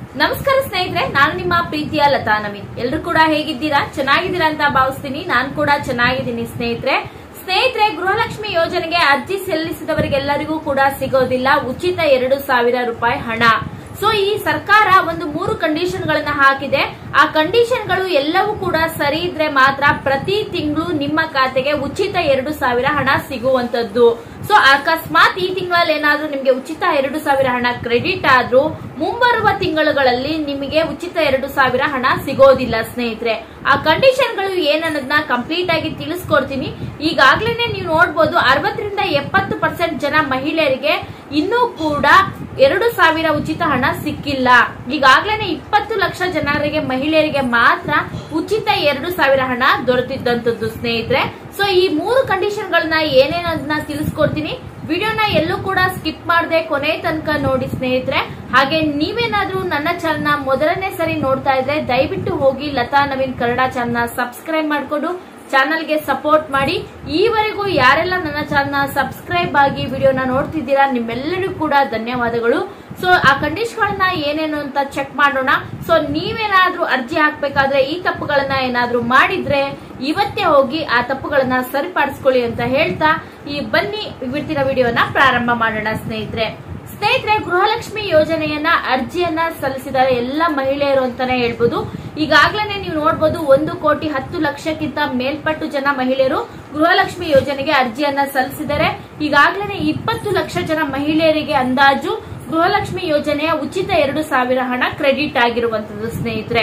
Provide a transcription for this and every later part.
ನಮಸ್ಕಾರ ಸ್ನೇಹಿತರೆ ನಾನು ನಿಮ್ಮ ಪ್ರೀತಿಯ ಲತಾ ನವೀನ್ ಎಲ್ರು ಕೂಡ ಹೇಗಿದ್ದೀರಾ ಚೆನ್ನಾಗಿದ್ದೀರಾ ಅಂತ ಭಾವಿಸ್ತೀನಿ ನಾನು ಕೂಡ ಚೆನ್ನಾಗಿದ್ದೀನಿ ಸ್ನೇಹಿತರೆ ಸ್ನೇಹಿತರೆ ಗೃಹಲಕ್ಷ್ಮಿ ಯೋಜನೆಗೆ ಅರ್ಜಿ ಸಲ್ಲಿಸಿದವರಿಗೆಲ್ಲರಿಗೂ ಕೂಡ ಸಿಗೋದಿಲ್ಲ ಉಚಿತ ಎರಡು ಸಾವಿರ ರೂಪಾಯಿ ಹಣ ಸೊ ಈ ಸರ್ಕಾರ ಒಂದು ಮೂರು ಕಂಡೀಷನ್ ಗಳನ್ನ ಹಾಕಿದೆ ಆ ಕಂಡೀಷನ್ ಗಳು ಎಲ್ಲವೂ ಕೂಡ ಸರಿ ಇದ್ರೆ ಮಾತ್ರ ಪ್ರತಿ ತಿಂಗಳು ನಿಮ್ಮ ಖಾತೆಗೆ ಉಚಿತ ಎರಡು ಸಾವಿರ ಹಣ ಸಿಗುವಂತದ್ದು ಸೊ ಅಕಸ್ಮಾತ್ ಈ ತಿಂಗಳಲ್ಲಿ ಏನಾದ್ರೂ ನಿಮಗೆ ಉಚಿತ ಎರಡು ಸಾವಿರ ಹಣ ಕ್ರೆಡಿಟ್ ಆದ್ರೂ ಮುಂಬರುವ ತಿಂಗಳುಗಳಲ್ಲಿ ನಿಮಗೆ ಉಚಿತ ಎರಡು ಸಾವಿರ ಹಣ ಸಿಗೋದಿಲ್ಲ ಸ್ನೇಹಿತರೆ ಆ ಕಂಡೀಷನ್ ಗಳು ಏನನ್ನೋದನ್ನ ಕಂಪ್ಲೀಟ್ ಆಗಿ ತಿಳಿಸ್ಕೊಡ್ತೀನಿ ಈಗಾಗ್ಲೇ ನೀವು ನೋಡ್ಬೋದು ಅರವತ್ತರಿಂದ ಎಪ್ಪತ್ತು ಪರ್ಸೆಂಟ್ ಜನ ಮಹಿಳೆಯರಿಗೆ ಇನ್ನೂ ಕೂಡ ಎರಡು ಸಾವಿರ ಉಚಿತ ಹಣ ಸಿಕ್ಕಿಲ್ಲ ಈಗಾಗ್ಲೇ ಇಪ್ಪತ್ತು ಲಕ್ಷ ಜನರಿಗೆ ಮಹಿಳೆಯರಿಗೆ ಮಾತ್ರ ಉಚಿತ ಎರಡು ಸಾವಿರ ಹಣ ದೊರೆತಿದ್ದಂತದ್ದು ಸ್ನೇಹಿತರೆ ಸೊ ಈ ಮೂರು ಕಂಡೀಷನ್ ಗಳನ್ನ ಏನೇನನ್ನ ತಿಳಿಸ್ಕೊಡ್ತೀನಿ ವಿಡಿಯೋನ ಎಲ್ಲೂ ಕೂಡ ಸ್ಕಿಪ್ ಮಾಡದೆ ಕೊನೆ ತನಕ ನೋಡಿ ಸ್ನೇಹಿತರೆ ಹಾಗೆ ನೀವೇನಾದ್ರೂ ನನ್ನ ಚಾನಲ್ನ ಮೊದಲನೇ ಸರಿ ನೋಡ್ತಾ ಇದ್ರೆ ದಯವಿಟ್ಟು ಹೋಗಿ ಲತಾ ನವೀನ್ ಕನ್ನಡ ಚಾನಲ್ನ ಸಬ್ಸ್ಕ್ರೈಬ್ ಮಾಡ್ಕೊಂಡು ಚಾನಲ್ಗೆ ಸಪೋರ್ಟ್ ಮಾಡಿ ಈವರೆಗೂ ಯಾರೆಲ್ಲ ನನ್ನ ಚಾನಲ್ನ ಸಬ್ಸ್ಕ್ರೈಬ್ ಆಗಿ ವಿಡಿಯೋನ ನೋಡ್ತಿದ್ದೀರಾ ನಿಮ್ಮೆಲ್ಲರಿಗೂ ಕೂಡ ಧನ್ಯವಾದಗಳು ಸೊ ಆ ಕಂಡೀಷನ್ಗಳನ್ನ ಏನೇನು ಅಂತ ಚೆಕ್ ಮಾಡೋಣ ಸೊ ನೀವೇನಾದ್ರೂ ಅರ್ಜಿ ಹಾಕ್ಬೇಕಾದ್ರೆ ಈ ತಪ್ಪುಗಳನ್ನ ಏನಾದ್ರೂ ಮಾಡಿದ್ರೆ ಇವತ್ತೇ ಹೋಗಿ ಆ ತಪ್ಪುಗಳನ್ನ ಸರಿಪಡಿಸ್ಕೊಳ್ಳಿ ಅಂತ ಹೇಳ್ತಾ ಈ ಬನ್ನಿ ಇವತ್ತಿನ ವಿಡಿಯೋನ ಪ್ರಾರಂಭ ಮಾಡೋಣ ಸ್ನೇಹಿತರೆ ಸ್ನೇಹಿತರೆ ಗೃಹಲಕ್ಷ್ಮಿ ಯೋಜನೆಯನ್ನ ಅರ್ಜಿಯನ್ನ ಸಲ್ಲಿಸಿದ ಎಲ್ಲ ಮಹಿಳೆಯರು ಅಂತಾನೆ ಹೇಳ್ಬೋದು ಈಗಾಗ್ಲೇ ನೀವು ನೋಡ್ಬೋದು ಒಂದು ಕೋಟಿ ಹತ್ತು ಲಕ್ಷಕ್ಕಿಂತ ಮೇಲ್ಪಟ್ಟು ಜನ ಮಹಿಳೆಯರು ಗೃಹಲಕ್ಷ್ಮಿ ಯೋಜನೆಗೆ ಅರ್ಜಿಯನ್ನ ಸಲ್ಲಿಸಿದ್ದಾರೆ ಈಗಾಗ್ಲೇ ಇಪ್ಪತ್ತು ಲಕ್ಷ ಜನ ಮಹಿಳೆಯರಿಗೆ ಅಂದಾಜು ಗೃಹಲಕ್ಷ್ಮಿ ಯೋಜನೆಯ ಉಚಿತ ಎರಡು ಸಾವಿರ ಹಣ ಕ್ರೆಡಿಟ್ ಆಗಿರುವಂತದ್ದು ಸ್ನೇಹಿತರೆ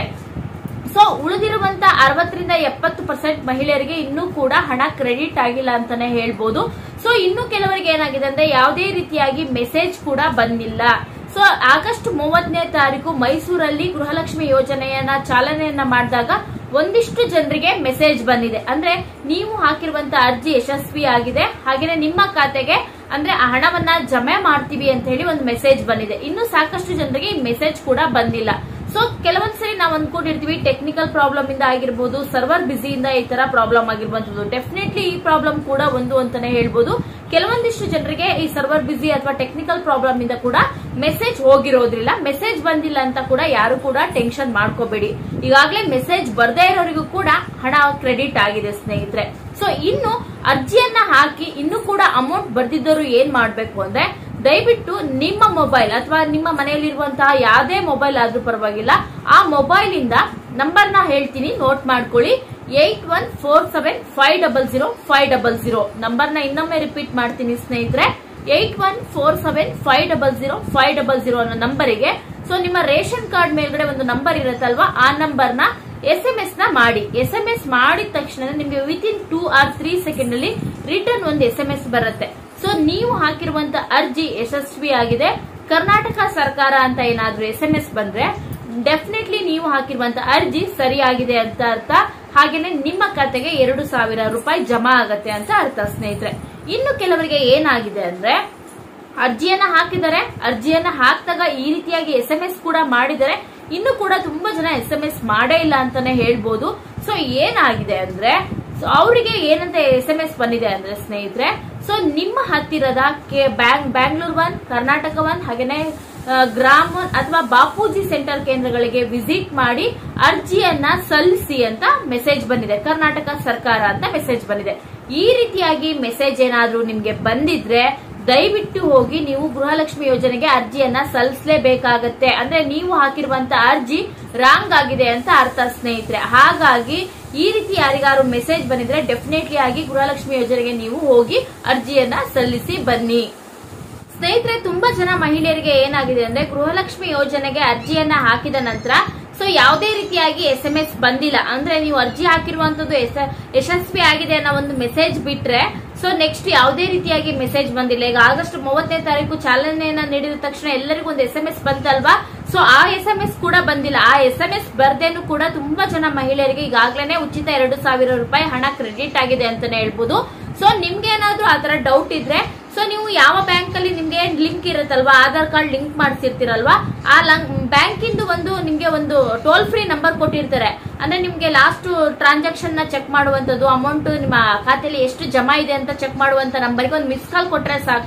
ಸೊ ಉಳಿದಿರುವಂತ ಅರವತ್ತರಿಂದ ಎಪ್ಪತ್ತು ಪರ್ಸೆಂಟ್ ಮಹಿಳೆಯರಿಗೆ ಇನ್ನೂ ಕೂಡ ಹಣ ಕ್ರೆಡಿಟ್ ಆಗಿಲ್ಲ ಅಂತಾನೆ ಹೇಳ್ಬೋದು ಸೊ ಇನ್ನು ಕೆಲವರಿಗೆ ಏನಾಗಿದೆ ಅಂದ್ರೆ ಯಾವುದೇ ರೀತಿಯಾಗಿ ಮೆಸೇಜ್ ಕೂಡ ಬಂದಿಲ್ಲ ಸೊ ಆಗಸ್ಟ್ ಮೂವತ್ತನೇ ತಾರೀಕು ಮೈಸೂರಲ್ಲಿ ಗೃಹಲಕ್ಷ್ಮಿ ಯೋಜನೆಯನ್ನ ಚಾಲನೆಯನ್ನ ಮಾಡಿದಾಗ ಒಂದಿಷ್ಟು ಜನರಿಗೆ ಮೆಸೇಜ್ ಬಂದಿದೆ ಅಂದ್ರೆ ನೀವು ಹಾಕಿರುವಂತ ಅರ್ಜಿ ಯಶಸ್ವಿ ಆಗಿದೆ ಹಾಗೇನೆ ನಿಮ್ಮ ಖಾತೆಗೆ ಅಂದ್ರೆ ಆ ಹಣವನ್ನ ಜಮೆ ಮಾಡ್ತೀವಿ ಅಂತ ಹೇಳಿ ಒಂದು ಮೆಸೇಜ್ ಬಂದಿದೆ ಇನ್ನು ಸಾಕಷ್ಟು ಜನರಿಗೆ ಈ ಮೆಸೇಜ್ ಕೂಡ ಬಂದಿಲ್ಲ ಸೊ ಕೆಲವೊಂದ್ಸರಿ ನಾವು ಅನ್ಕೊಂಡಿರ್ತೀವಿ ಟೆಕ್ನಿಕಲ್ ಪ್ರಾಬ್ಲಮ್ ಇಂದ ಆಗಿರ್ಬೋದು ಸರ್ವರ್ ಬಿಸಿಯಿಂದ ಈ ತರ ಪ್ರಾಬ್ಲಮ್ ಆಗಿರ್ಬೋದು ಡೆಫಿನೆಟ್ಲಿ ಈ ಪ್ರಾಬ್ಲಮ್ ಕೂಡ ಒಂದು ಅಂತಾನೆ ಹೇಳ್ಬೋದು ಕೆಲವೊಂದಿಷ್ಟು ಜನರಿಗೆ ಈ ಸರ್ವರ್ ಬಿಸಿ ಅಥವಾ ಟೆಕ್ನಿಕಲ್ ಪ್ರಾಬ್ಲಮ್ ಇಂದ ಕೂಡ ಮೆಸೇಜ್ ಹೋಗಿರೋದ್ರಿಲ್ಲ ಮೆಸೇಜ್ ಬಂದಿಲ್ಲ ಅಂತ ಕೂಡ ಯಾರು ಕೂಡ ಟೆನ್ಷನ್ ಮಾಡ್ಕೋಬೇಡಿ ಈಗಾಗಲೇ ಮೆಸೇಜ್ ಬರ್ದೇ ಇರೋರಿಗೂ ಕೂಡ ಹಣ ಕ್ರೆಡಿಟ್ ಆಗಿದೆ ಸ್ನೇಹಿತರೆ ಸೊ ಇನ್ನು ಅರ್ಜಿಯನ್ನ ಹಾಕಿ ಇನ್ನು ಕೂಡ ಅಮೌಂಟ್ ಬರ್ದಿದ್ದವರು ಏನ್ ಮಾಡ್ಬೇಕು ಅಂದ್ರೆ ದಯವಿಟ್ಟು ನಿಮ್ಮ ಮೊಬೈಲ್ ಅಥವಾ ನಿಮ್ಮ ಮನೆಯಲ್ಲಿರುವಂತಹ ಯಾವುದೇ ಮೊಬೈಲ್ ಆದ್ರೂ ಪರವಾಗಿಲ್ಲ ಆ ಮೊಬೈಲ್ ಇಂದ ನಂಬರ್ ನ ಹೇಳ್ತೀನಿ ನೋಟ್ ಮಾಡ್ಕೊಳ್ಳಿ eight one four seven five double zero five double zero number ನ ಇನ್ನೊಮ್ಮೆ ರಿಪೀಟ್ ಮಾಡ್ತೀನಿ ಸ್ನೇಹಿತರೆ eight one four seven five double zero five double zero ಅನ್ನೋ ನಂಬರಿಗೆ ಸೊ ನಿಮ್ಮ ರೇಷನ್ ಕಾರ್ಡ್ ಮೇಲ್ಗಡೆ ಒಂದು ನಂಬರ್ ಇರುತ್ತಲ್ವಾ ಆ ನಂಬರ್ ನ ಎಸ್ ಎಂ ಎಸ್ ನ ಮಾಡಿ ಎಸ್ ಎಂ ಎಸ್ ಮಾಡಿದ ತಕ್ಷಣ ನಿಮಗೆ within two or three second ಅಲ್ಲಿ ರಿಟರ್ನ್ ಒಂದು ಎಸ್ ಎಂ ಎಸ್ ಬರುತ್ತೆ ಸೊ ನೀವು ಹಾಕಿರುವಂತ ಅರ್ಜಿ ಯಶಸ್ವಿ ಆಗಿದೆ ಕರ್ನಾಟಕ ಸರ್ಕಾರ ಅಂತ ಏನಾದ್ರೂ ಎಸ್ ಎಂ ಎಸ್ ಬಂದ್ರೆ ಡೆಫಿನೆಟ್ಲಿ ನೀವು ಹಾಕಿರುವಂತ ಅರ್ಜಿ ಸರಿಯಾಗಿದೆ ಅಂತ ಅರ್ಥ ಹಾಗೇನೆ ನಿಮ್ಮ ಖಾತೆಗೆ ಎರಡು ಸಾವಿರ ರೂಪಾಯಿ ಜಮಾ ಆಗತ್ತೆ ಅಂತ ಅರ್ಥ ಸ್ನೇಹಿತರೆ ಇನ್ನು ಕೆಲವರಿಗೆ ಏನಾಗಿದೆ ಅಂದ್ರೆ ಅರ್ಜಿಯನ್ನ ಹಾಕಿದ್ದಾರೆ ಅರ್ಜಿಯನ್ನ ಹಾಕಿದಾಗ ಈ ರೀತಿಯಾಗಿ ಎಸ್ ಎಂ ಎಸ್ ಕೂಡ ಮಾಡಿದರೆ ಇನ್ನು ಕೂಡ ತುಂಬಾ ಜನ ಎಸ್ ಎಂ ಎಸ್ ಮಾಡೇ ಇಲ್ಲ ಅಂತಾನೆ ಹೇಳ್ಬೋದು ಸೊ ಏನಾಗಿದೆ ಅಂದ್ರೆ ಸೊ ಅವರಿಗೆ ಏನಂತ ಎಸ್ ಎಂ ಎಸ್ ಬಂದಿದೆ ಅಂದ್ರೆ ಸ್ನೇಹಿತರೆ ಸೊ ನಿಮ್ಮ ಹತ್ತಿರದ ಕೆ bank Bangalore one Karnataka one ಹಾಗೇನೆ ಗ್ರಾಮ್ ಒನ್ ಅಥವಾ ಬಾಪೂಜಿ ಸೆಂಟರ್ ಕೇಂದ್ರಗಳಿಗೆ ವಿಸಿಟ್ ಮಾಡಿ ಅರ್ಜಿಯನ್ನ ಸಲ್ಲಿಸಿ ಅಂತ ಮೆಸೇಜ್ ಬಂದಿದೆ ಕರ್ನಾಟಕ ಸರ್ಕಾರ ಅಂತ ಮೆಸೇಜ್ ಬಂದಿದೆ ಈ ರೀತಿಯಾಗಿ ಮೆಸೇಜ್ ಏನಾದ್ರೂ ನಿಮ್ಗೆ ಬಂದಿದ್ರೆ ದಯವಿಟ್ಟು ಹೋಗಿ ನೀವು ಗೃಹಲಕ್ಷ್ಮಿ ಯೋಜನೆಗೆ ಅರ್ಜಿಯನ್ನ ಸಲ್ಲಿಸಲೇಬೇಕಾಗತ್ತೆ ಅಂದ್ರೆ ನೀವು ಹಾಕಿರುವಂತ ಅರ್ಜಿ ರಾಂಗ್ ಆಗಿದೆ ಅಂತ ಅರ್ಥ ಸ್ನೇಹಿತರೆ ಹಾಗಾಗಿ ಈ ರೀತಿ ಯಾರಿಗಾರು ಮೆಸೇಜ್ ಬಂದಿದ್ರೆ ಡೆಫಿನೆಟ್ಲಿ ಆಗಿ ಗೃಹಲಕ್ಷ್ಮಿ ಯೋಜನೆಗೆ ನೀವು ಹೋಗಿ ಅರ್ಜಿಯನ್ನ ಸಲ್ಲಿಸಿ ಬನ್ನಿ ಸ್ನೇಹಿತರೆ ತುಂಬಾ ಜನ ಮಹಿಳೆಯರಿಗೆ ಏನಾಗಿದೆ ಅಂದ್ರೆ ಗೃಹಲಕ್ಷ್ಮಿ ಯೋಜನೆಗೆ ಅರ್ಜಿಯನ್ನ ಹಾಕಿದ ನಂತರ ಸೊ ಯಾವುದೇ ರೀತಿಯಾಗಿ ಎಸ್ ಎಂ ಎಸ್ ಬಂದಿಲ್ಲ ಅಂದ್ರೆ ನೀವು ಅರ್ಜಿ ಹಾಕಿರುವಂತದ್ದು ಯಶಸ್ವಿ ಆಗಿದೆ ಅನ್ನೋ ಒಂದು ಮೆಸೇಜ್ ಬಿಟ್ರೆ ಸೊ ನೆಕ್ಸ್ಟ್ ಯಾವುದೇ ರೀತಿಯಾಗಿ ಮೆಸೇಜ್ ಬಂದಿಲ್ಲ ಈಗ ಆಗಸ್ಟ್ ಮೂವತ್ತನೇ ತಾರೀಕು ಚಾಲನೆಯನ್ನ ನೀಡಿದ ತಕ್ಷಣ ಎಲ್ಲರಿಗೂ ಒಂದು ಎಸ್ ಎಂ ಎಸ್ ಬಂತಲ್ವಾ ಸೊ ಆ ಎಸ್ ಎಂ ಎಸ್ ಕೂಡ ಬಂದಿಲ್ಲ ಆ ಎಸ್ ಎಂ ಎಸ್ ಬರ್ದೇನು ಕೂಡ ತುಂಬಾ ಜನ ಮಹಿಳೆಯರಿಗೆ ಈಗಾಗಲೇ ಉಚಿತ ಎರಡು ಸಾವಿರ ರೂಪಾಯಿ ಹಣ ಕ್ರೆಡಿಟ್ ಆಗಿದೆ ಅಂತಾನೆ ಹೇಳ್ಬೋದು ಸೊ ನಿಮ್ಗೆ ಏನಾದ್ರೂ ಆತರ ಡೌಟ್ ಇದ್ರೆ ಸೊ ನೀವು ಯಾವ ಬ್ಯಾಂಕ್ ಅಲ್ಲಿ ನಿಮ್ಗೆ ಲಿಂಕ್ ಇರುತ್ತಲ್ವಾ ಆಧಾರ್ ಕಾರ್ಡ್ ಲಿಂಕ್ ಮಾಡಿಸಿರ್ತೀರಲ್ವಾ ಆ ಬ್ಯಾಂಕಿಂದು ಒಂದು ನಿಮ್ಗೆ ಒಂದು ಟೋಲ್ ಫ್ರೀ ನಂಬರ್ ಕೊಟ್ಟಿರ್ತಾರೆ ಅಂದ್ರೆ ನಿಮ್ಗೆ ಲಾಸ್ಟ್ ಟ್ರಾನ್ಸಾಕ್ಷನ್ ನ ಚೆಕ್ ಮಾಡುವಂತದ್ದು ಅಮೌಂಟ್ ನಿಮ್ಮ ಖಾತೆಯಲ್ಲಿ ಎಷ್ಟು ಜಮಾ ಇದೆ ಅಂತ ಚೆಕ್ ಮಾಡುವಂತ ನಂಬರ್ಗೆ ಒಂದು ಮಿಸ್ ಕಾಲ್ ಕೊಟ್ರೆ ಸಾಕು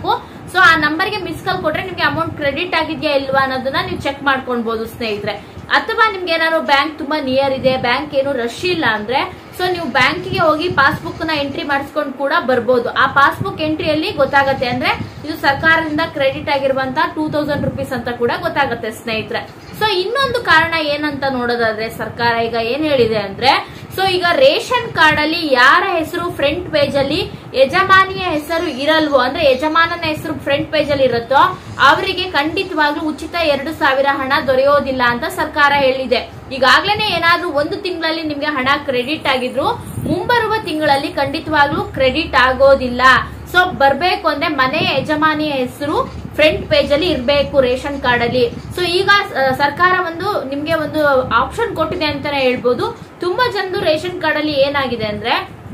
ಸೊ ಆ ನಂಬರ್ಗೆ ಮಿಸ್ ಕಾಲ್ ಕೊಟ್ರೆ ನಿಮ್ಗೆ ಅಮೌಂಟ್ ಕ್ರೆಡಿಟ್ ಆಗಿದ್ಯಾ ಇಲ್ವಾ ಅನ್ನೋದನ್ನ ನೀವು ಚೆಕ್ ಮಾಡ್ಕೊಳ್ಬಹುದು ಸ್ನೇಹಿತರೆ ಅಥವಾ ನಿಮ್ಗೆ ಏನಾದ್ರು ಬ್ಯಾಂಕ್ ತುಂಬಾ ನಿಯರ್ ಇದೆ ಬ್ಯಾಂಕ್ ಏನು ರಶ್ ಇಲ್ಲ ಅಂದ್ರೆ ಸೊ ನೀವು ಬ್ಯಾಂಕಿಗೆ ಹೋಗಿ ಪಾಸ್ಬುಕ್ ನ ಎಂಟ್ರಿ ಮಾಡಿಸ್ಕೊಂಡು ಕೂಡ ಬರ್ಬೋದು ಆ ಪಾಸ್ಬುಕ್ ಎಂಟ್ರಿಯಲ್ಲಿ ಗೊತ್ತಾಗತ್ತೆ ಅಂದ್ರೆ ಇದು ಸರ್ಕಾರದಿಂದ ಕ್ರೆಡಿಟ್ ಆಗಿರುವಂತ ಟೂ ತೌಸಂಡ್ ರುಪೀಸ್ ಅಂತ ಕೂಡ ಗೊತ್ತಾಗತ್ತೆ ಸ್ನೇಹಿತರೆ ಸೊ ಇನ್ನೊಂದು ಕಾರಣ ಏನಂತ ನೋಡೋದಾದ್ರೆ ಸರ್ಕಾರ ಈಗ ಏನ್ ಹೇಳಿದೆ ಅಂದ್ರೆ ಸೊ ಈಗ ರೇಷನ್ ಕಾರ್ಡ್ ಅಲ್ಲಿ ಯಾರ ಹೆಸರು ಫ್ರಂಟ್ ಪೇಜ್ ಅಲ್ಲಿ ಯಜಮಾನಿಯ ಹೆಸರು ಇರಲ್ವೋ ಅಂದ್ರೆ ಯಜಮಾನನ ಹೆಸರು ಫ್ರಂಟ್ ಪೇಜ್ ಅಲ್ಲಿ ಇರುತ್ತೋ ಅವರಿಗೆ ಖಂಡಿತವಾಗ್ಲೂ ಉಚಿತ ಎರಡು ಸಾವಿರ ಹಣ ದೊರೆಯೋದಿಲ್ಲ ಅಂತ ಸರ್ಕಾರ ಹೇಳಿದೆ ಈಗಾಗ್ಲೇನೆ ಏನಾದ್ರೂ ಒಂದು ತಿಂಗಳಲ್ಲಿ ನಿಮ್ಗೆ ಹಣ ಕ್ರೆಡಿಟ್ ಆಗಿದ್ರು ಮುಂಬರುವ ತಿಂಗಳಲ್ಲಿ ಖಂಡಿತವಾಗ್ಲೂ ಕ್ರೆಡಿಟ್ ಆಗೋದಿಲ್ಲ ಸೊ ಬರ್ಬೇಕು ಅಂದ್ರೆ ಮನೆ ಯಜಮಾನಿಯ ಹೆಸರು ಫ್ರಂಟ್ ಪೇಜ್ ಅಲ್ಲಿ ಇರಬೇಕು ರೇಷನ್ ಕಾರ್ಡ್ ಅಲ್ಲಿ ಸೊ ಈಗ ಆ, ಸರ್ಕಾರ ಒಂದು ನಿಮ್ಗೆ ಒಂದು ಆಪ್ಷನ್ ಕೊಟ್ಟಿದೆ ಅಂತಾನೆ ಹೇಳ್ಬೋದು ತುಂಬಾ ಜನರು ರೇಷನ್ ಕಾರ್ಡ್ ಅಲ್ಲಿ ಏನಾಗಿದೆ ಅಂದ್ರೆ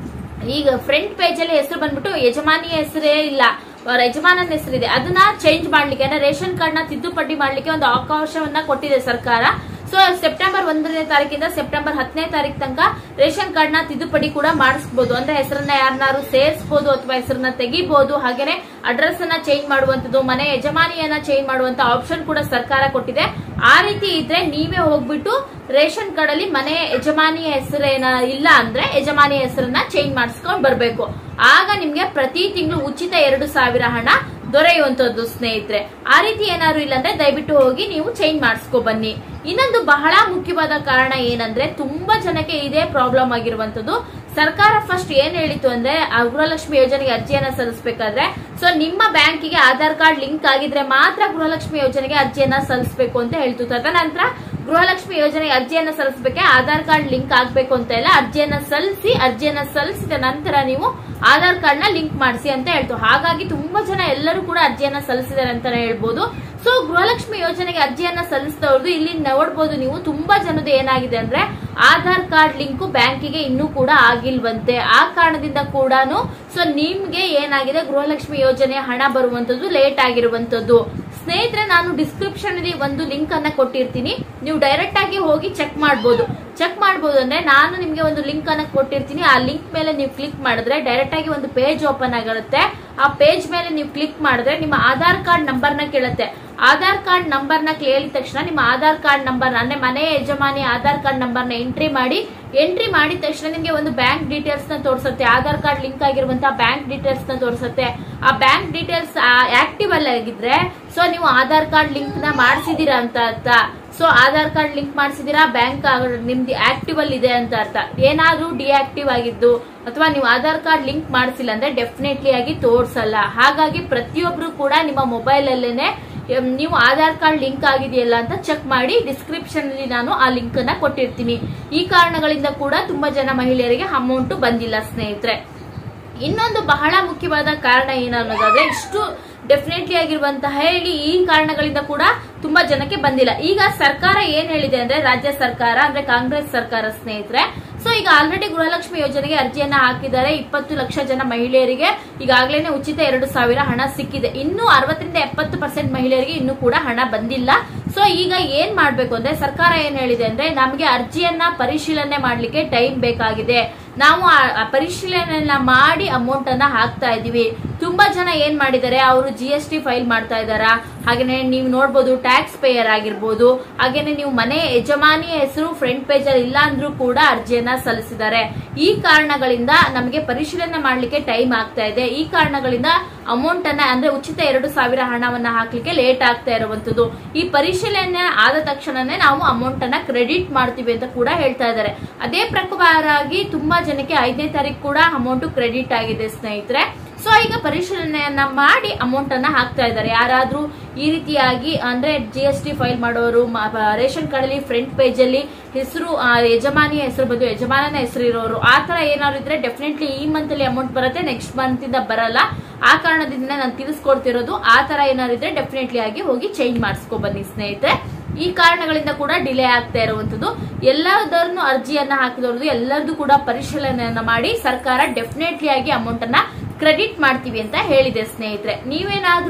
ಈಗ ಫ್ರಂಟ್ ಪೇಜ್ ಅಲ್ಲಿ ಹೆಸರು ಬಂದ್ಬಿಟ್ಟು ಯಜಮಾನಿಯ ಹೆಸರೇ ಇಲ್ಲ ಅವರ ಯಜಮಾನನ ಹೆಸರಿದೆ ಅದನ್ನ ಚೇಂಜ್ ಮಾಡ್ಲಿಕ್ಕೆ ಅಂದ್ರೆ ರೇಷನ್ ಕಾರ್ಡ್ ನ ತಿದ್ದುಪಡಿ ಮಾಡ್ಲಿಕ್ಕೆ ಒಂದು ಅವಕಾಶವನ್ನ ಕೊಟ್ಟಿದೆ ಸರ್ಕಾರ ಸೊ ಸೆಪ್ಟೆಂಬರ್ ಒಂದನೇ ತಾರೀಕಿಂದ ಸೆಪ್ಟೆಂಬರ್ ಹತ್ತನೇ ತಾರೀಕು ತನಕ ರೇಷನ್ ಕಾರ್ಡ್ ನ ತಿದ್ದುಪಡಿ ಕೂಡ ಮಾಡಿಸ್ಬೋದು ಅಂದ್ರೆ ಹೆಸರನ್ನ ಯಾರನ್ನಾರು ಸೇರಿಸಬಹುದು ಅಥವಾ ಹೆಸರನ್ನ ತೆಗಿಬಹುದು ಹಾಗೇನೆ ಅಡ್ರೆಸ್ ಅನ್ನ ಚೇಂಜ್ ಮಾಡುವಂತದ್ದು ಮನೆ ಯಜಮಾನಿಯನ್ನ ಚೇಂಜ್ ಮಾಡುವಂತ ಆಪ್ಷನ್ ಕೂಡ ಸರ್ಕಾರ ಕೊಟ್ಟಿದೆ ಆ ರೀತಿ ಇದ್ರೆ ನೀವೇ ಹೋಗ್ಬಿಟ್ಟು ರೇಷನ್ ಕಾರ್ಡ್ ಅಲ್ಲಿ ಮನೆ ಯಜಮಾನಿಯ ಹೆಸರೇನ ಇಲ್ಲ ಅಂದ್ರೆ ಯಜಮಾನಿಯ ಹೆಸರನ್ನ ಚೇಂಜ್ ಮಾಡಿಸ್ಕೊಂಡ್ ಬರ್ಬೇಕು ಆಗ ನಿಮ್ಗೆ ಪ್ರತಿ ತಿಂಗಳು ಉಚಿತ ಎರಡು ಸಾವಿರ ಹಣ ದೊರೆಯುವಂತದ್ದು ಸ್ನೇಹಿತರೆ ಆ ರೀತಿ ಏನಾದ್ರು ಇಲ್ಲಾಂದ್ರೆ ದಯವಿಟ್ಟು ಹೋಗಿ ನೀವು ಚೇಂಜ್ ಮಾಡಿಸ್ಕೊ ಬನ್ನಿ ಇನ್ನೊಂದು ಬಹಳ ಮುಖ್ಯವಾದ ಕಾರಣ ಏನಂದ್ರೆ ತುಂಬಾ ಜನಕ್ಕೆ ಇದೇ ಪ್ರಾಬ್ಲಮ್ ಆಗಿರುವಂತದ್ದು ಸರ್ಕಾರ ಫಸ್ಟ್ ಏನ್ ಹೇಳಿತು ಅಂದ್ರೆ ಆ ಗೃಹಲಕ್ಷ್ಮಿ ಯೋಜನೆಗೆ ಅರ್ಜಿಯನ್ನ ಸಲ್ಲಿಸಬೇಕಾದ್ರೆ ಸೊ ನಿಮ್ಮ ಬ್ಯಾಂಕಿಗೆ ಆಧಾರ್ ಕಾರ್ಡ್ ಲಿಂಕ್ ಆಗಿದ್ರೆ ಮಾತ್ರ ಗೃಹಲಕ್ಷ್ಮಿ ಯೋಜನೆಗೆ ಅರ್ಜಿಯನ್ನ ಸಲ್ಲಿಸಬೇಕು ಅಂತ ಹೇಳ್ತು ತದನಂತರ ಗೃಹಲಕ್ಷ್ಮಿ ಯೋಜನೆಗೆ ಅರ್ಜಿಯನ್ನ ಸಲ್ಲಿಸಬೇಕೆ ಆಧಾರ್ ಕಾರ್ಡ್ ಲಿಂಕ್ ಆಗ್ಬೇಕು ಅಂತ ಇಲ್ಲ ಅರ್ಜಿಯನ್ನ ಸಲ್ಲಿಸಿ ಅರ್ಜಿಯನ್ನ ಸಲ್ಲಿಸಿದ ನಂತರ ನೀವು ಆಧಾರ್ ಕಾರ್ಡ್ ನ ಲಿಂಕ್ ಮಾಡಿಸಿ ಅಂತ ಹೇಳ್ತು ಹಾಗಾಗಿ ತುಂಬಾ ಜನ ಎಲ್ಲರೂ ಕೂಡ ಅರ್ಜಿಯನ್ನ ಸಲ್ಲಿಸಿದ್ದಾರೆ ಅಂತಾನೆ ಹೇಳ್ಬೋದು ಸೊ ಗೃಹಲಕ್ಷ್ಮಿ ಯೋಜನೆಗೆ ಅರ್ಜಿಯನ್ನ ಸಲ್ಲಿಸಿದವ್ರದ್ದು ಇಲ್ಲಿ ನೋಡ್ಬೋದು ನೀವು ತುಂಬಾ ಜನದ ಏನಾಗಿದೆ ಅಂದ್ರೆ ಆಧಾರ್ ಕಾರ್ಡ್ ಲಿಂಕ್ ಬ್ಯಾಂಕಿಗೆ ಇನ್ನೂ ಕೂಡ ಆಗಿಲ್ವಂತೆ ಆ ಕಾರಣದಿಂದ ಕೂಡ ಸೊ ನಿಮ್ಗೆ ಏನಾಗಿದೆ ಗೃಹಲಕ್ಷ್ಮಿ ಯೋಜನೆ ಹಣ ಬರುವಂತದ್ದು ಲೇಟ್ ಆಗಿರುವಂತದ್ದು ಸ್ನೇಹಿತರೆ ನಾನು ಡಿಸ್ಕ್ರಿಪ್ಷನ್ ಅಲ್ಲಿ ಒಂದು ಲಿಂಕ್ ಅನ್ನ ಕೊಟ್ಟಿರ್ತೀನಿ ನೀವು ಡೈರೆಕ್ಟ್ ಆಗಿ ಹೋಗಿ ಚೆಕ್ ಮಾಡಬಹುದು ಚೆಕ್ ಮಾಡಬಹುದು ಅಂದ್ರೆ ನಾನು ನಿಮ್ಗೆ ಒಂದು ಲಿಂಕ್ ಅನ್ನ ಕೊಟ್ಟಿರ್ತೀನಿ ಆ ಲಿಂಕ್ ಮೇಲೆ ನೀವು ಕ್ಲಿಕ್ ಮಾಡಿದ್ರೆ ಡೈರೆಕ್ಟ್ ಆಗಿ ಒಂದು ಪೇಜ್ ಓಪನ್ ಆಗಿರುತ್ತೆ ಆ ಪೇಜ್ ಮೇಲೆ ನೀವು ಕ್ಲಿಕ್ ಮಾಡಿದ್ರೆ ನಿಮ್ಮ ಆಧಾರ್ ಕಾರ್ಡ್ ನಂಬರ್ ನ ಕೇಳುತ್ತೆ ಆಧಾರ್ ಕಾರ್ಡ್ ನಂಬರ್ ನ ಕೇಳಿದ ತಕ್ಷಣ ನಿಮ್ಮ ಆಧಾರ್ ಕಾರ್ಡ್ ನಂಬರ್ ಅಂದ್ರೆ ಮನೆ ಯಜಮಾನಿ ಆಧಾರ್ ಕಾರ್ಡ್ ನಂಬರ್ ನ ಎಂಟ್ರಿ ಮಾಡಿ ಎಂಟ್ರಿ ಮಾಡಿದ ತಕ್ಷಣ ನಿಮಗೆ ಒಂದು ಬ್ಯಾಂಕ್ ಡೀಟೇಲ್ಸ್ ನ ತೋರಿಸುತ್ತೆ ಆಧಾರ್ ಕಾರ್ಡ್ ಲಿಂಕ್ ಆಗಿರುವಂತಹ ಬ್ಯಾಂಕ್ ಡೀಟೇಲ್ಸ್ ನ ತೋರಿಸುತ್ತೆ ಆ ಬ್ಯಾಂಕ್ ಡೀಟೇಲ್ಸ್ ಆಕ್ಟಿವ್ ಅಲ್ಲಿ ಆಗಿದ್ರೆ ಸೊ ನೀವು ಆಧಾರ್ ಕಾರ್ಡ್ ಲಿಂಕ್ ನ ಮಾಡಿಸಿದೀರಾ ಅಂತ ಅರ್ಥ ಸೊ ಆಧಾರ್ ಕಾರ್ಡ್ ಲಿಂಕ್ ಮಾಡಿಸಿದೀರಾ ಬ್ಯಾಂಕ್ ನಿಮ್ದು ಆಕ್ಟಿವ್ ಅಲ್ಲಿ ಇದೆ ಅಂತ ಅರ್ಥ ಏನಾದ್ರೂ ಡಿಆಕ್ಟಿವ್ ಆಗಿದ್ದು ಅಥವಾ ನೀವು ಆಧಾರ್ ಕಾರ್ಡ್ ಲಿಂಕ್ ಮಾಡಿಸಿಲ್ಲ ಅಂದ್ರೆ ಡೆಫಿನೆಟ್ಲಿ ಆಗಿ ತೋರ್ಸಲ್ಲ ಹಾಗಾಗಿ ಪ್ರತಿಯೊಬ್ರು ಕೂಡ ನಿಮ್ಮ ಮೊಬೈಲ್ ಅಲ್ಲೇನೆ ಎಂ, ನೀವು ಆಧಾರ್ ಕಾರ್ಡ್ ಲಿಂಕ್ ಆಗಿದೆಯಲ್ಲ ಅಂತ ಚೆಕ್ ಮಾಡಿ ಡಿಸ್ಕ್ರಿಪ್ಷನ್ ಅಲ್ಲಿ ನಾನು ಆ ಲಿಂಕ್ ಅನ್ನ ಕೊಟ್ಟಿರ್ತೀನಿ ಈ ಕಾರಣಗಳಿಂದ ಕೂಡ ತುಂಬಾ ಜನ ಮಹಿಳೆಯರಿಗೆ ಅಮೌಂಟ್ ಬಂದಿಲ್ಲ ಸ್ನೇಹಿತರೆ ಇನ್ನೊಂದು ಬಹಳ ಮುಖ್ಯವಾದ ಕಾರಣ ಏನು ಅನ್ನೋದಾದ್ರೆ ಇಷ್ಟು ಡೆಫಿನೆಟ್ಲಿ ಆಗಿರುವಂತಹ ಹೇಳಿ ಈ ಕಾರಣಗಳಿಂದ ಕೂಡ ತುಂಬಾ ಜನಕ್ಕೆ ಬಂದಿಲ್ಲ ಈಗ ಸರ್ಕಾರ ಏನ್ ಹೇಳಿದೆ ಅಂದ್ರೆ ರಾಜ್ಯ ಸರ್ಕಾರ ಅಂದ್ರೆ ಕಾಂಗ್ರೆಸ್ ಸರ್ಕಾರ ಸ್ನೇಹಿತರೆ ಸೊ ಈಗ ಆಲ್ರೆಡಿ ಗೃಹಲಕ್ಷ್ಮಿ ಯೋಜನೆಗೆ ಅರ್ಜಿಯನ್ನ ಹಾಕಿದ್ದಾರೆ ಇಪ್ಪತ್ತು ಲಕ್ಷ ಜನ ಮಹಿಳೆಯರಿಗೆ ಈಗಾಗಲೇ ಉಚಿತ ಎರಡು ಸಾವಿರ ಹಣ ಸಿಕ್ಕಿದೆ ಇನ್ನು ಅರವತ್ತರಿಂದ ಎಪ್ಪತ್ತು ಪರ್ಸೆಂಟ್ ಮಹಿಳೆಯರಿಗೆ ಇನ್ನೂ ಕೂಡ ಹಣ ಬಂದಿಲ್ಲ ಸೊ ಈಗ ಏನ್ ಮಾಡ್ಬೇಕು ಅಂದ್ರೆ ಸರ್ಕಾರ ಏನ್ ಹೇಳಿದೆ ಅಂದ್ರೆ ನಮಗೆ ಅರ್ಜಿಯನ್ನ ಪರಿಶೀಲನೆ ಮಾಡ್ಲಿಕ್ಕೆ ಟೈಮ್ ಬೇಕಾಗಿದೆ ನಾವು ಆ- ಆ ಪರಿಶೀಲನೆಯನ್ನ ಮಾಡಿ ಅಮೌಂಟ್ ಅನ್ನ ಹಾಕ್ತಾ ಇದೀವಿ ತುಂಬಾ ಜನ ಏನ್ ಮಾಡಿದ್ದಾರೆ ಅವರು ಜಿ ಎಸ್ ಟಿ ಫೈಲ್ ಮಾಡ್ತಾ ಇದಾರಾ ಹಾಗೇನೆ ನೀವು ನೋಡ್ಬೋದು ಟ್ಯಾಕ್ಸ್ ಪೇಯರ್ ಆಗಿರ್ಬೋದು ಹಾಗೇನೆ ನೀವು ಮನೆ ಯಜಮಾನಿಯ ಹೆಸರು ಫ್ರಂಟ್ ಪೇಜ್ ಅಲ್ಲಿ ಇಲ್ಲ ಅಂದ್ರೂ ಕೂಡ ಅರ್ಜಿಯನ್ನ ಸಲ್ಲಿಸಿದ್ದಾರೆ ಈ ಕಾರಣಗಳಿಂದ ನಮಗೆ ಪರಿಶೀಲನೆ ಮಾಡ್ಲಿಕ್ಕೆ ಟೈಮ್ ಆಗ್ತಾ ಇದೆ ಈ ಕಾರಣಗಳಿಂದ ಅಮೌಂಟ್ ಅನ್ನ ಅಂದ್ರೆ ಉಚಿತ ಎರಡು ಸಾವಿರ ಹಣವನ್ನ ಹಾಕ್ಲಿಕ್ಕೆ ಲೇಟ್ ಆಗ್ತಾ ಇರುವಂತದ್ದು ಈ ಪರಿಶೀಲನೆ ಆದ ತಕ್ಷಣನೇ ನಾವು ಅಮೌಂಟ್ ಅನ್ನ ಕ್ರೆಡಿಟ್ ಮಾಡ್ತೀವಿ ಅಂತ ಕೂಡ ಹೇಳ್ತಾ ಇದ್ದಾರೆ ಅದೇ ಪ್ರಕಾರವಾಗಿ ತುಂಬಾ ಜನಕ್ಕೆ ಐದನೇ ತಾರೀಕು ಕೂಡ ಅಮೌಂಟ್ ಕ್ರೆಡಿಟ್ ಆಗಿದೆ ಸ್ನೇಹಿತರೆ ಸೊ ಈಗ ಪರಿಶೀಲನೆಯನ್ನ ಮಾಡಿ ಅಮೌಂಟ್ ಅನ್ನ ಹಾಕ್ತಾ ಇದ್ದಾರೆ ಯಾರಾದ್ರೂ ಈ ರೀತಿಯಾಗಿ ಅಂದ್ರೆ ಜಿ ಎಸ್ ಟಿ ಫೈಲ್ ಮಾಡೋರು ಮ- ಪ- ರೇಷನ್ ಕಾರ್ಡ್ ಅಲ್ಲಿ ಫ್ರಂಟ್ ಪೇಜ್ ಅಲ್ಲಿ ಹೆಸರು ಯಜಮಾನಿಯ ಹೆಸರು ಬದಲು ಯಜಮಾನನ ಹೆಸರು ಇರೋರು ಆ ತರ ಏನಾದ್ರು ಇದ್ರೆ ಡೆಫಿನೆಟ್ಲಿ ಈ ಮಂತ್ ಅಲ್ಲಿ ಅಮೌಂಟ್ ಬರುತ್ತೆ ನೆಕ್ಸ್ಟ್ ಮಂತ್ ಇಂದ ಬರಲ್ಲ ಆ ಕಾರಣದಿಂದ ನಾನು ತಿಳಿಸ್ಕೊಡ್ತಿರೋದು ಆ ತರ ಏನಾದ್ರು ಇದ್ರೆ ಡೆಫಿನೆಟ್ಲಿ ಆಗಿ ಹೋಗಿ ಚೇಂಜ್ ಮಾಡಿಸ್ಕೊ ಬನ್ನಿ ಸ್ನೇಹಿತರೆ ಈ ಕಾರಣಗಳಿಂದ ಕೂಡ ಡಿಲೇ ಆಗ್ತಾ ಇರುವಂತದ್ದು ಎಲ್ಲದನ್ನು ಅರ್ಜಿಯನ್ನ ಹಾಕಿದವ್ರದ್ದು ಎಲ್ಲರದು ಕೂಡ ಪರಿಶೀಲನೆಯನ್ನ ಮಾಡಿ ಸರ್ಕಾರ ಡೆಫಿನೆಟ್ಲಿ ಆಗಿ ಅಮೌಂಟ್ ಅನ್ನ ಕ್ರೆಡಿಟ್ ಮಾಡ್ತೀವಿ ಅಂತ ಹೇಳಿದೆ ಸ್ನೇಹಿತರೆ ನೀವೇನಾದ್ರೂ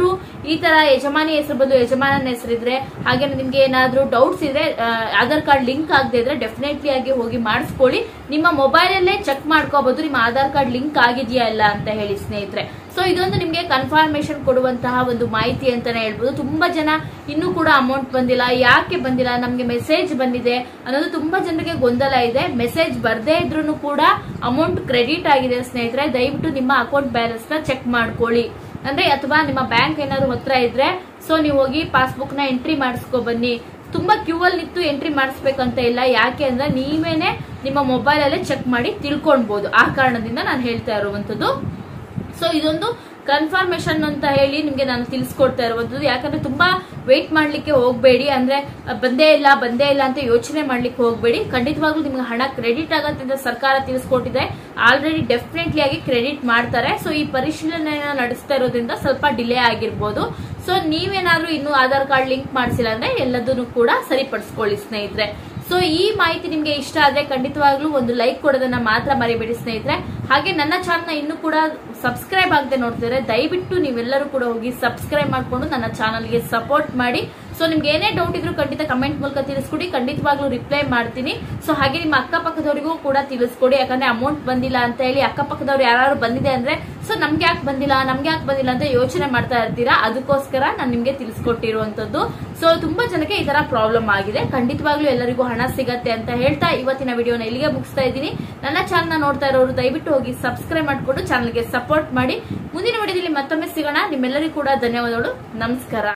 ಈ ತರ ಯಜಮಾನಿ ಹೆಸರು ಬದಲು ಯಜಮಾನನ ಹೆಸರಿದ್ರೆ ಹಾಗೆ ನಿಮ್ಗೆ ಏನಾದ್ರೂ ಡೌಟ್ಸ್ ಇದ್ರೆ ಆ, ಆಧಾರ್ ಕಾರ್ಡ್ ಲಿಂಕ್ ಆಗದೆ ಇದ್ರೆ ಡೆಫಿನೆಟ್ಲಿ ಆಗಿ ಹೋಗಿ ಮಾಡಿಸ್ಕೊಳ್ಳಿ ನಿಮ್ಮ ಮೊಬೈಲ್ ಅಲ್ಲೇ ಚೆಕ್ ಮಾಡ್ಕೋಬಹುದು ನಿಮ್ಮ ಆಧಾರ್ ಕಾರ್ಡ್ ಲಿಂಕ್ ಆಗಿದೆಯಾ ಇಲ್ಲ ಅಂತ ಹೇಳಿ ಸ್ನೇಹಿತರೆ ಸೊ ಇದೊಂದು ನಿಮ್ಗೆ ಕನ್ಫರ್ಮೇಶನ್ ಕೊಡುವಂತಹ ಒಂದು ಮಾಹಿತಿ ಅಂತಾನೆ ಹೇಳ್ಬೋದು ತುಂಬಾ ಜನ ಇನ್ನೂ ಕೂಡ ಅಮೌಂಟ್ ಬಂದಿಲ್ಲ ಯಾಕೆ ಬಂದಿಲ್ಲ ನಮ್ಗೆ ಮೆಸೇಜ್ ಬಂದಿದೆ ಅನ್ನೋದು ತುಂಬಾ ಜನರಿಗೆ ಗೊಂದಲ ಇದೆ ಮೆಸೇಜ್ ಬರ್ದೇ ಇದ್ರೂ ಕೂಡ ಅಮೌಂಟ್ ಕ್ರೆಡಿಟ್ ಆಗಿದೆ ಸ್ನೇಹಿತರೆ ದಯವಿಟ್ಟು ನಿಮ್ಮ ಅಕೌಂಟ್ ಬ್ಯಾಲೆನ್ಸ್ ನ ಚೆಕ್ ಮಾಡ್ಕೊಳ್ಳಿ ಅಂದ್ರೆ ಅಥವಾ ನಿಮ್ಮ ಬ್ಯಾಂಕ್ ಏನಾದ್ರು ಹತ್ರ ಇದ್ರೆ ಸೊ ನೀವು ಹೋಗಿ ಪಾಸ್ಬುಕ್ ನ ಎಂಟ್ರಿ ಮಾಡಿಸ್ಕೊ ಬನ್ನಿ ತುಂಬಾ ಕ್ಯೂ ಅಲ್ಲಿ ನಿಂತು ಎಂಟ್ರಿ ಮಾಡಿಸ್ಬೇಕಂತ ಇಲ್ಲ ಯಾಕೆ ಅಂದ್ರೆ ನೀವೇನೆ ನಿಮ್ಮ ಮೊಬೈಲ್ ಅಲ್ಲೇ ಚೆಕ್ ಮಾಡಿ ತಿಳ್ಕೊಳ್ಬಹುದು ಆ ಕಾರಣದಿಂದ ನಾನು ಹೇಳ್ತಾ ಇರುವಂತದ್ದು ಸೊ ಇದೊಂದು ಕನ್ಫರ್ಮೇಶನ್ ಅಂತ ಹೇಳಿ ನಿಮ್ಗೆ ನಾನು ತಿಳಿಸ್ಕೊಡ್ತಾ ಇರುವಂತದ್ದು ಯಾಕಂದ್ರೆ ತುಂಬಾ ವೇಟ್ ಮಾಡ್ಲಿಕ್ಕೆ ಹೋಗ್ಬೇಡಿ ಅಂದ್ರೆ ಅ, ಬಂದೇ ಇಲ್ಲ ಬಂದೇ ಇಲ್ಲ ಅಂತ ಯೋಚನೆ ಮಾಡ್ಲಿಕ್ಕೆ ಹೋಗ್ಬೇಡಿ ಖಂಡಿತವಾಗ್ಲೂ ನಿಮ್ಗೆ ಹಣ ಕ್ರೆಡಿಟ್ ಆಗತ್ತೆ ಅಂತ ಸರ್ಕಾರ ತಿಳಿಸ್ಕೊಟ್ಟಿದೆ ಆಲ್ರೆಡಿ ಡೆಫಿನೆಟ್ಲಿ ಆಗಿ ಕ್ರೆಡಿಟ್ ಮಾಡ್ತಾರೆ ಸೊ ಈ ಪರಿಶೀಲನೆಯನ್ನ ನಡೆಸ್ತಾ ಇರೋದ್ರಿಂದ ಸ್ವಲ್ಪ ಡಿಲೇ ಆಗಿರ್ಬೋದು ಸೊ ನೀವೇನಾದ್ರೂ ಇನ್ನೂ ಆಧಾರ್ ಕಾರ್ಡ್ ಲಿಂಕ್ ಮಾಡಿಸಿಲ್ಲ ಅಂದ್ರೆ ಎಲ್ಲದನ್ನು ಕೂಡ ಸರಿಪಡಿಸ್ಕೊಳ್ಳಿ ಸ್ನೇಹಿತರೆ ಸೊ ಈ ಮಾಹಿತಿ ನಿಮ್ಗೆ ಇಷ್ಟ ಆದ್ರೆ ಖಂಡಿತವಾಗ್ಲೂ ಒಂದು ಲೈಕ್ ಕೊಡೋದನ್ನ ಮಾತ್ರ ಮರಿಬೇಡಿ ಸ್ನೇಹಿತರೆ ಹಾಗೆ ನನ್ನ ಚಾನಲ್ನ ಇನ್ನೂ ಕೂಡ ಸಬ್ಸ್ಕ್ರೈಬ್ ಆಗದೆ ನೋಡ್ತಿದ್ರೆ ದಯವಿಟ್ಟು ನೀವೆಲ್ಲರೂ ಕೂಡ ಹೋಗಿ ಸಬ್ಸ್ಕ್ರೈಬ್ ಮಾಡ್ಕೊಂಡು ನನ್ನ ಚಾನಲ್ಗೆ ಸಪೋರ್ಟ್ ಮಾಡಿ ಸೊ ನಿಮ್ಗೆ ಏನೇ ಡೌಟ್ ಇದ್ರೂ ಖಂಡಿತ ಕಮೆಂಟ್ ಮೂಲಕ ತಿಳಿಸ್ಕೊಡಿ ಖಂಡಿತವಾಗ್ಲೂ ರಿಪ್ಲೈ ಮಾಡ್ತೀನಿ ಸೊ ಹಾಗೆ ನಿಮ್ಮ ಅಕ್ಕಪಕ್ಕದವರಿಗೂ ಕೂಡ ತಿಳಿಸ್ಕೊಡಿ ಯಾಕಂದ್ರೆ ಅಮೌಂಟ್ ಬಂದಿಲ್ಲ ಅಂತ ಹೇಳಿ ಅಕ್ಕಪಕ್ಕದವ್ರು ಯಾರು ಬಂದಿದೆ ಅಂದ್ರೆ ಸೊ ನಮ್ಗೆ ಯಾಕೆ ಬಂದಿಲ್ಲ ನಮ್ಗೆ ಯಾಕೆ ಬಂದಿಲ್ಲ ಅಂತ ಯೋಚನೆ ಮಾಡ್ತಾ ಇರ್ತೀರಾ ಅದಕ್ಕೋಸ್ಕರ ನಾನು ನಿಮ್ಗೆ ತಿಳಿಸ್ಕೊಟ್ಟಿರುವಂತದ್ದು ಸೊ ತುಂಬಾ ಜನಕ್ಕೆ ಈ ತರ ಪ್ರಾಬ್ಲಮ್ ಆಗಿದೆ ಖಂಡಿತವಾಗ್ಲೂ ಎಲ್ಲರಿಗೂ ಹಣ ಸಿಗತ್ತೆ ಅಂತ ಹೇಳ್ತಾ ಇವತ್ತಿನ ವಿಡಿಯೋನ ಇಲ್ಲಿಗೆ ಮುಗಿಸ್ತಾ ಇದ್ದೀನಿ ನನ್ನ ಚಾನಲ್ ನೋಡ್ತಾ ಇರೋರು ದಯವಿಟ್ಟು ಹೋಗಿ ಸಬ್ಸ್ಕ್ರೈಬ್ ಮಾಡ್ಕೊಂಡು ಚಾನಲ್ಗೆ ಸಪೋರ್ಟ್ ಮಾಡಿ ಮುಂದಿನ ವಿಡಿಯೋದಲ್ಲಿ ಮತ್ತೊಮ್ಮೆ ಸಿಗೋಣ ನಿಮ್ಮೆಲ್ಲರಿಗೂ ಕೂಡ ಧನ್ಯವಾದಗಳು ನಮಸ್ಕಾರ